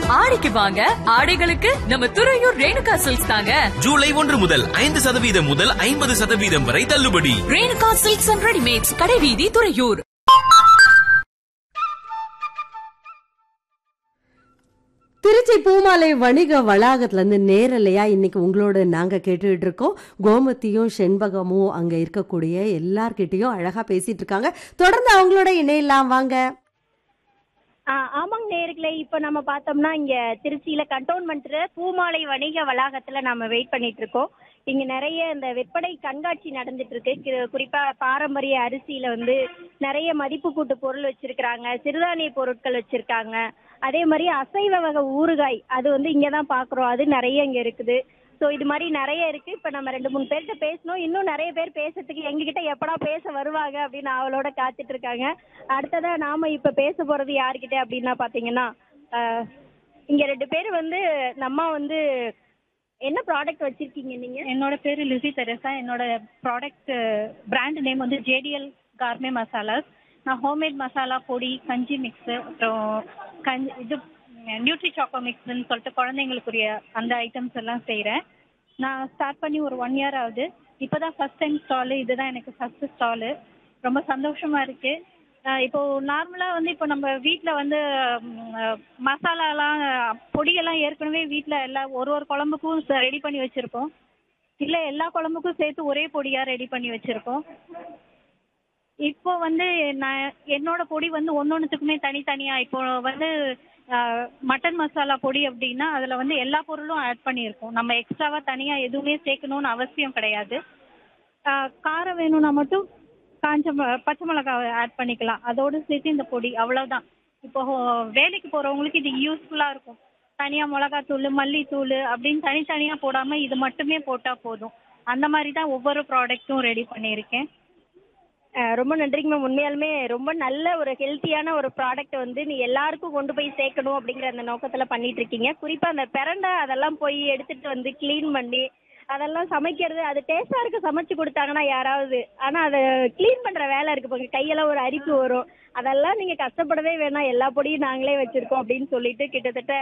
ஆடிக்கு வாங்க ஆடைகளுக்கு நம்ம துறையூர் ரேணுகா சில்க்ஸ் தாங்க ஜூலை ஒன்று முதல் ஐந்து சதவீதம் முதல் ஐம்பது சதவீதம் வரை தள்ளுபடி ரேணுகா சில்க்ஸ் அண்ட் ரெடிமேட்ஸ் கடைவீதி துறையூர் திருச்சி பூமாலை வணிக வளாகத்துல இருந்து நேரலையா இன்னைக்கு உங்களோட நாங்க கேட்டுட்டு இருக்கோம் கோமதியும் செண்பகமும் அங்க இருக்கக்கூடிய எல்லார்கிட்டயும் அழகா பேசிட்டு இருக்காங்க தொடர்ந்து அவங்களோட இணையலாம் வாங்க ஆ, ஆமாங்க நேர்களே இப்ப நம்ம பார்த்தோம்னா இங்க திருச்சியில கண்டோன்மெண்ட்ல பூமாலை வணிக வளாகத்துல நாம வெயிட் பண்ணிட்டு இருக்கோம் இங்க நிறைய இந்த விற்பனை கண்காட்சி நடந்துட்டு இருக்கு கு- குறிப்பா பாரம்பரிய அரிசியில வந்து நிறைய மதிப்பு கூட்டு பொருள் வச்சிருக்காங்க சிறுதானிய பொருட்கள் வச்சிருக்காங்க அதே மாதிரி அசைவ வகை ஊறுகாய் அது வந்து இங்கதான் பாக்குறோம் அது நிறைய இங்க இருக்குது ஸோ இது மாதிரி நிறைய இருக்கு இப்ப நம்ம ரெண்டு மூணு பேர்கிட்ட பேசணும் இன்னும் நிறைய பேர் பேசுறதுக்கு எங்ககிட்ட எப்படா பேச வருவாங்க அப்படின்னு அவளோட காத்துட்டு இருக்காங்க அடுத்ததா நாம இப்ப பேச போறது யாருக்கிட்ட அப்படின்னா பாத்தீங்கன்னா ஆஹ், இங்க ரெண்டு பேர் வந்து நம்ம வந்து என்ன ப்ராடக்ட் வச்சிருக்கீங்க நீங்க என்னோட பேரு லிசி தெரசா என்னோட ப்ராடக்ட் பிராண்ட் நேம் வந்து ஜேடிஎல் கார்மே மசாலாஸ் நான் ஹோம்மேட் மசாலா பொடி கஞ்சி மிக்ஸ் அப்புறம் கஞ்சி இது நியூட்ரி சாக்கோ மிக்ஸ்னு சொல்லிட்டு குழந்தைங்களுக்குரிய அந்த ஐட்டம்ஸ் எல்லாம் செய்கிறேன் நான் ஸ்டார்ட் பண்ணி ஒரு ஒன் இயர் ஆகுது இப்போ தான் ஃபர்ஸ்ட் டைம் ஸ்டாலு இதுதான் எனக்கு ஃபர்ஸ்ட் ஸ்டாலு ரொம்ப சந்தோஷமா இருக்கு அஹ் இப்போ நார்மலாக வந்து இப்போ நம்ம வீட்டில் வந்து ம், அஹ், மசாலாலாம் அஹ், பொடியெல்லாம் ஏற்கனவே வீட்டில் எல்லா ஒரு ஒரு குழம்புக்கும் ரெடி பண்ணி வச்சுருப்போம் இல்லை எல்லா குழம்புக்கும் சேர்த்து ஒரே பொடியாக ரெடி பண்ணி வச்சுருக்கோம் இப்போ வந்து நான் என்னோட பொடி வந்து ஒன்னொன்னுத்துக்குமே தனித்தனியா இப்போ வந்து ஆஹ், மட்டன் மசாலா பொடி அப்படின்னா அதுல வந்து எல்லா பொருளும் ஆட் பண்ணியிருக்கோம் நம்ம எக்ஸ்ட்ராவா தனியா எதுவுமே சேர்க்கணும்னு அவசியம் கிடையாது ஆஹ், காரம் வேணும்னா மட்டும் காஞ்ச ம- பச்சை மிளகாவை ஆட் பண்ணிக்கலாம் அதோட சேர்த்து இந்த பொடி அவ்வளவுதான் இப்போ ஹோ- வேலைக்கு போறவங்களுக்கு இது யூஸ்ஃபுல்லா இருக்கும் தனியா மிளகாத்தூள் மல்லித்தூள் அப்படின்னு தனித்தனியா போடாம இது மட்டுமே போட்டா போதும் அந்த மாதிரி தான் ஒவ்வொரு ப்ராடக்ட்டும் ரெடி பண்ணியிருக்கேன் அஹ், ரொம்ப நன்றிங்க மேம் உண்மையாலுமே ரொம்ப நல்ல ஒரு ஹெல்த்தியான ஒரு ப்ராடக்ட் வந்து நீ எல்லாருக்கும் கொண்டு போய் சேர்க்கணும் அப்படிங்கிற அந்த நோக்கத்துல பண்ணிட்டு இருக்கீங்க குறிப்பா அந்த பிரண்டை அதெல்லாம் போய் எடுத்துட்டு வந்து க்ளீன் பண்ணி அதெல்லாம் சமைக்கிறது அது டேஸ்டா இருக்கு சமைச்சு கொடுத்தாங்கன்னா யாராவது ஆனா அதை க்ளீன் பண்ற வேலை இருக்கு பாருங்க கையெல்லாம் ஒரு அரிப்பு வரும் அதெல்லாம் நீங்க கஷ்டப்படவே வேணாம் எல்லா பொடியும் நாங்களே வச்சிருக்கோம் அப்படின்னு சொல்லிட்டு கிட்டத்தட்ட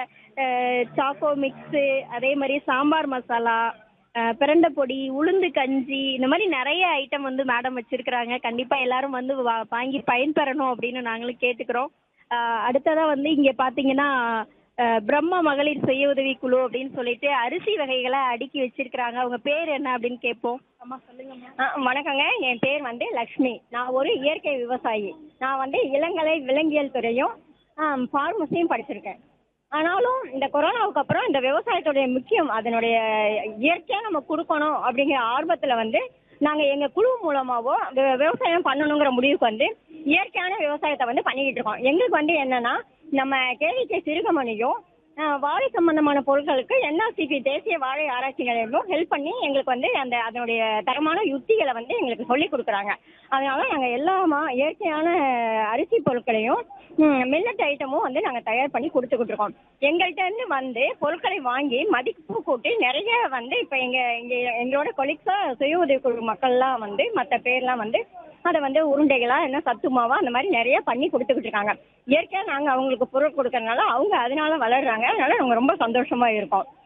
சாக்கோ மிக்ஸு அதே மாதிரி சாம்பார் மசாலா அஹ் பிரண்டை பொடி உளுந்து கஞ்சி இந்த மாதிரி நிறைய ஐட்டம் வந்து மேடம் வச்சிருக்கிறாங்க கண்டிப்பா எல்லாரும் வந்து வா- வாங்கி பயன்பெறணும் அப்படின்னு நாங்களும் கேட்டுக்கிறோம் அஹ் அடுத்ததா வந்து இங்க பாத்தீங்கன்னா அஹ் பிரம்மா மகளிர் சுய உதவி குழு அப்படின்னு சொல்லிட்டு அரிசி வகைகளை அடுக்கி வச்சிருக்கிறாங்க அவங்க பேர் என்ன அப்படின்னு கேட்போம் அம்மா சொல்லுங்கம்மா வணக்கங்க என் பேர் வந்து லக்ஷ்மி நான் ஒரு இயற்கை விவசாயி நான் வந்து இளங்கலை விலங்கியல் துறையும் ஃபார்மசியும் படிச்சிருக்கேன் ஆனாலும் இந்த கொரோனாவுக்கு அப்புறம் இந்த விவசாயத்துடைய முக்கியம் அதனுடைய இயற்கையா நம்ம கொடுக்கணும் அப்படிங்கிற ஆர்வத்துல வந்து நாங்க எங்க குழு மூலமாவோ வி- விவசாயம் பண்ணணுங்கிற முடிவுக்கு வந்து இயற்கையான விவசாயத்தை வந்து பண்ணிக்கிட்டு இருக்கோம் எங்களுக்கு வந்து என்னன்னா நம்ம கேவிகே சிறுகமணியும் அஹ், வாழை சம்பந்தமான பொருட்களுக்கு என்ஆர்சிபி தேசிய வாழை ஆராய்ச்சி நிலையமும் ஹெல்ப் பண்ணி எங்களுக்கு வந்து அந்த அதனுடைய தரமான யுக்திகளை வந்து எங்களுக்கு சொல்லி கொடுக்குறாங்க அதனால நாங்க எல்லா மா- இயற்கையான அரிசி பொருட்களையும் மில்லட் ஐட்டமும் வந்து நாங்க தயார் பண்ணி கொடுத்துக்கிட்டு இருக்கோம் எங்கள்கிட்ட இருந்து வந்து பொருட்களை வாங்கி மதிப்பு கூட்டி நிறைய வந்து இப்ப எங்க எங்க எங்களோட கொலிக்ஸா சுய உதவி குழு மக்கள்லாம் வந்து மற்ற பேர்லாம் வந்து அதை வந்து உருண்டைகளா என்ன சத்து மாவா அந்த மாதிரி நிறைய பண்ணி கொடுத்துக்கிட்டு இருக்காங்க இயற்கையா நாங்க அவங்களுக்கு பொருள் கொடுக்கறதுனால அவங்க அதனால வளர்றாங்க அதனால நாங்க ரொம்ப சந்தோஷமா இருக்கோம்